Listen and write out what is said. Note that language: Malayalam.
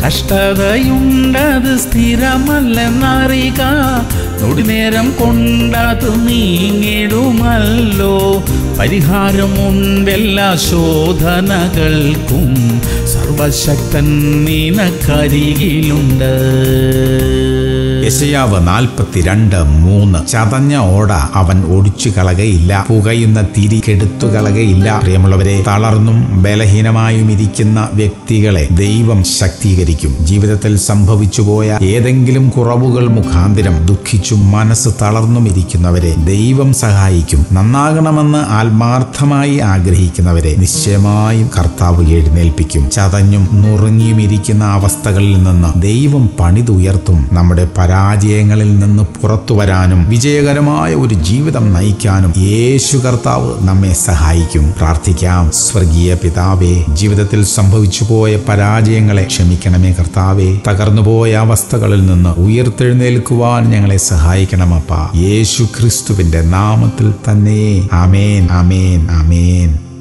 കഷ്ടതയുണ്ടത് സ്ഥിരമല്ലെന്നറിക നൊടിനേരം കൊണ്ടത് നീങ്ങിടുമല്ലോ പരിഹാരമുണ്ടെല്ലാ ശോധനകൾക്കും സർവശക്തൻ നിനക്കരികിലുണ്ട് യശയാവ് നാൽപ്പത്തിരണ്ട് മൂന്ന് ചതഞ്ഞ ഓട അവൻ ഒടിച്ചു കളകയില്ല പുകയുന്ന തിരി കെടുത്തു കളകയില്ല പ്രിയമുള്ളവരെ തളർന്നും ബലഹീനമായും ഇരിക്കുന്ന വ്യക്തികളെ ദൈവം ശക്തീകരിക്കും ജീവിതത്തിൽ സംഭവിച്ചുപോയ ഏതെങ്കിലും കുറവുകൾ മുഖാന്തിരം ദുഃഖിച്ചും മനസ്സ് തളർന്നും ഇരിക്കുന്നവരെ ദൈവം സഹായിക്കും നന്നാകണമെന്ന് ആത്മാർത്ഥമായി ആഗ്രഹിക്കുന്നവരെ നിശ്ചയമായും കർത്താവ് എഴുന്നേൽപ്പിക്കും ചതഞ്ഞും നുറുങ്ങിയും ഇരിക്കുന്ന അവസ്ഥകളിൽ നിന്ന് ദൈവം പണിതുയർത്തും നമ്മുടെ പരാജയങ്ങളിൽ നിന്ന് പുറത്തു വരാനും വിജയകരമായ ഒരു ജീവിതം നയിക്കാനും യേശു കർത്താവ് നമ്മെ സഹായിക്കും പ്രാർത്ഥിക്കാം സ്വർഗീയ പിതാവേ ജീവിതത്തിൽ സംഭവിച്ചു പോയ പരാജയങ്ങളെ ക്ഷമിക്കണമേ കർത്താവേ തകർന്നുപോയ അവസ്ഥകളിൽ നിന്ന് ഉയർത്തെഴുന്നേൽക്കുവാൻ ഞങ്ങളെ സഹായിക്കണമപ്പ യേശു ക്രിസ്തുവിന്റെ നാമത്തിൽ തന്നെ ആമേൻ ആമേൻ ആമേൻ